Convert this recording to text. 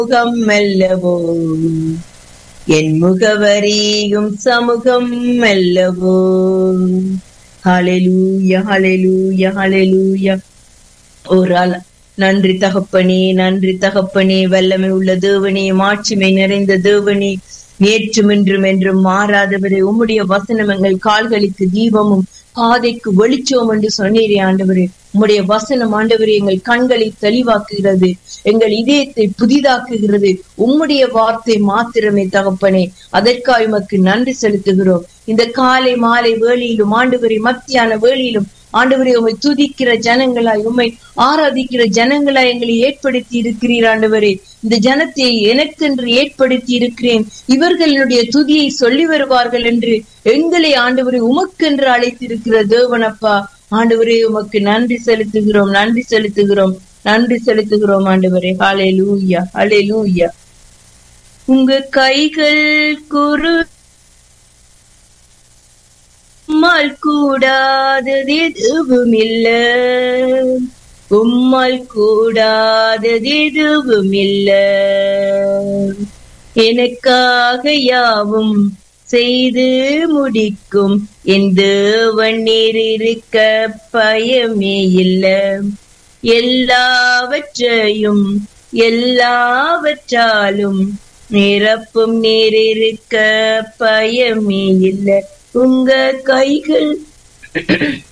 முகம் அல்லவோ என் முகவரியும் சமூகம் அல்லவோ ஹalleluya ஹalleluya ஹalleluya ஒரு ஆள் நன்றி தகப்பனே நன்றி தகப்பனே வல்லமை உள்ள தேவனே மாட்சிமை நிறைந்த தேவனே நேற்றும் இன்றும் என்றும் மாறாதவரே உம்முடைய வசனம் எங்கள் கால்களுக்கு தீபமும் பாதைக்கு வெளிச்சோம் என்று சொன்னீரே ஆண்டவரே உம்முடைய வசனம் ஆண்டவரே எங்கள் கண்களை தெளிவாக்குகிறது எங்கள் இதயத்தை புதிதாக்குகிறது உம்முடைய வார்த்தை மாத்திரமே தகப்பனே அதற்காக உமக்கு நன்றி செலுத்துகிறோம் இந்த காலை மாலை வேளையிலும் ஆண்டவரே மத்தியான வேளையிலும் ஆண்டவரே உம்மை துதிக்கிற ஜனங்களாய் உம்மை ஆராதிக்கிற ஜனங்களாய் எங்களை ஏற்படுத்தி இருக்கிறீர் ஆண்டவரே இந்த ஜனத்தை எனக்கென்று ஏற்படுத்தி இருக்கிறேன் இவர்களுடைய துதியை சொல்லி வருவார்கள் என்று எங்களை ஆண்டவரே உமக்கென்று அழைத்திருக்கிற தேவனப்பா ஆண்டவரே உமக்கு நன்றி செலுத்துகிறோம் நன்றி செலுத்துகிறோம் நன்றி செலுத்துகிறோம் ஆண்டவரே ஹாலே லூயா ஹாலே லூயா உங்க கைகள் குரு உம்மால் கூடாதது எதுவும் இல்ல உம்மால் கூடாதது எதுவும் இல்ல எனக்காக யாவும் செய்து முடிக்கும் என் தேவன் நீர் இருக்க பயமே இல்ல எல்லாவற்றையும் எல்லாவற்றாலும் நிரப்பும் நீர் இருக்க பயமே இல்ல உங்க கைகள்